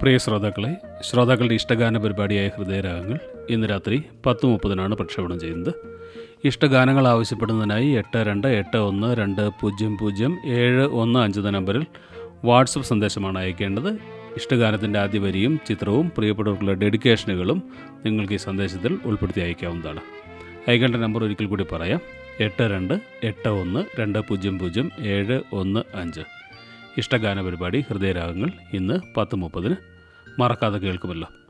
പ്രിയ ശ്രോതാക്കളെ ശ്രോതാക്കളുടെ ഇഷ്ടഗാന പരിപാടിയായ ഹൃദയരാഗങ്ങൾ ഇന്ന് രാത്രി പത്ത് മുപ്പതിനാണ് പ്രക്ഷേപണം ചെയ്യുന്നത് ഇഷ്ടഗാനങ്ങൾ ആവശ്യപ്പെടുന്നതിനായി എട്ട് രണ്ട് എട്ട് ഒന്ന് രണ്ട് പൂജ്യം പൂജ്യം ഏഴ് ഒന്ന് അഞ്ച് എന്ന നമ്പറിൽ വാട്സപ്പ് സന്ദേശമാണ് അയക്കേണ്ടത് ഇഷ്ടഗാനത്തിൻ്റെ ആദ്യ വരിയും ചിത്രവും പ്രിയപ്പെട്ടവർക്കുള്ള ഡെഡിക്കേഷനുകളും നിങ്ങൾക്ക് ഈ സന്ദേശത്തിൽ ഉൾപ്പെടുത്തി അയക്കാവുന്നതാണ് അയക്കേണ്ട നമ്പർ ഒരിക്കൽ കൂടി പറയാം എട്ട് രണ്ട് എട്ട് ഒന്ന് രണ്ട് പൂജ്യം പൂജ്യം ഏഴ് ഒന്ന് അഞ്ച് ഇഷ്ടഗാന പരിപാടി ഹൃദയരാഗങ്ങൾ ഇന്ന് പത്ത് മുപ്പതിന് മറക്കാതെ കേൾക്കുമല്ലോ